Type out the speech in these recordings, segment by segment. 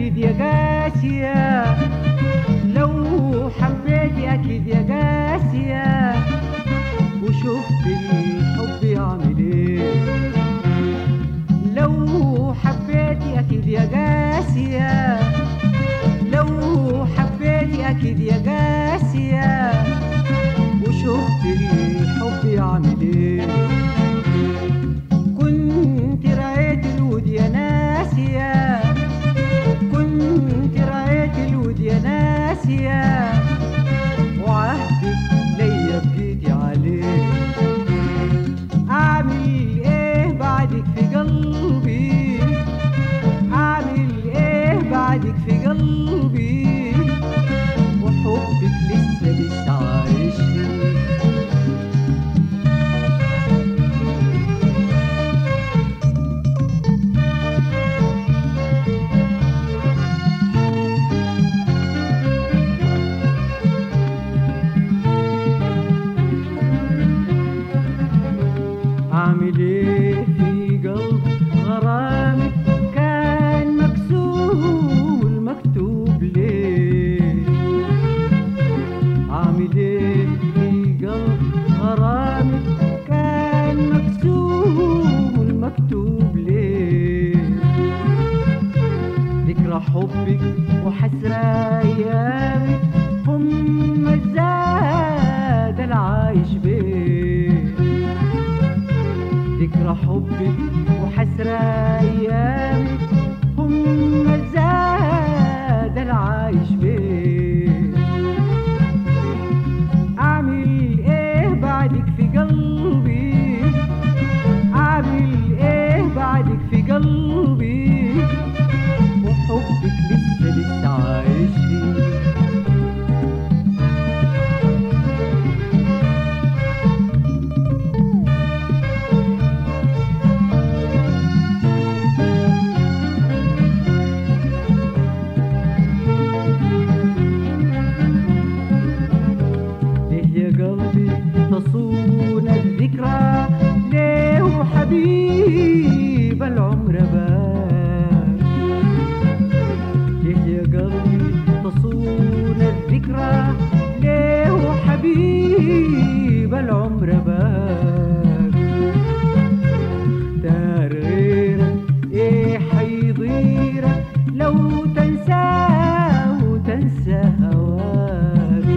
أكيد يا قاسية لو حبيتي أكيد يا قاسية وشفت الحب يعمل ايه لو حبيتي أكيد يا قاسية لو حبيتي أكيد يا قاسية وشفت الحب يعمل ايه كنت رأيت الود يا ناسية كنت رأيت الود يا ناسية وعهدك ليا بقيتي عليه أعمل إيه بعدك في قلبي أعمل إيه بعدك في قلبي وحبك لسه لسه عايش فيه أعمل إيه في قلب غرامك كان مكسور المكتوب ليه أعمل إيه في قلب غرامك كان مكسور المكتوب ليه ذكرى حبك وحسرة أيامك هم الزاد العايش بيه ذكرى حبك وحسرة أيامك هم الزاد العايش بيه أعمل إيه بعدك في قلبي أعمل إيه بعدك في قلبي وحبك لسه لسه عايش فيه ليه يا قلبي تصون الذكرى ليه حبيب العمر بان ليه يا قلبي تصون الذكرى ليه حبيب العمر بان دار غيرك ايه حيضيرك لو تنساه وتنسى هواك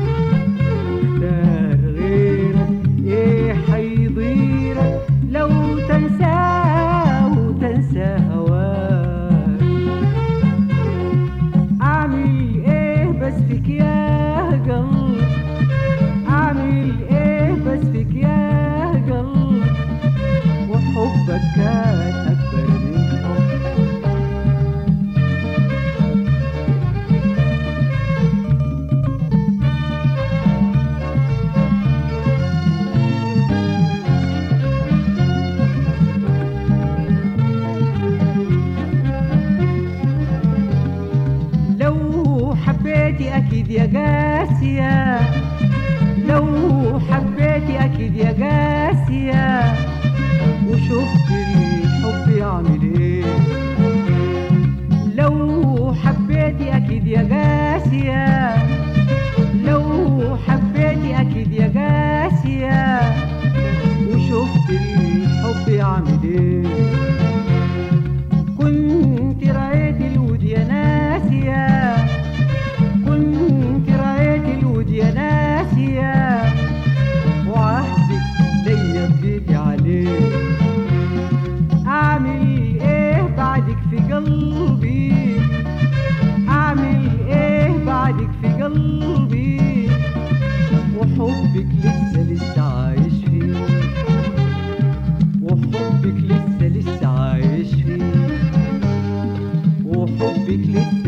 دار غيرك ايه حيضيرك لو تنساه وتنسى هواك اعمل ايه بس فيك يا قلب اعمل ايه بس فيك يا قلب وحبك كان اكبر من حب لو حبيتي اكيد يا قاسية لو حبيتي اكيد يا قاسية وشفت الحب يعمل ايه لو حبيتي اكيد يا قاسية لو حبيتي اكيد يا قاسية وشفت الحب يعمل ايه كنت رأيت الود يا ناسية كنت رأيت الود يا ناسية وعهدك ليا بقيتي عليه أعمل إيه بعدك في قلبي أعمل إيه بعدك في قلبي وحبك لسه لسه عايش فيه وحبك لسه لسه عايش فيه وحبك لسه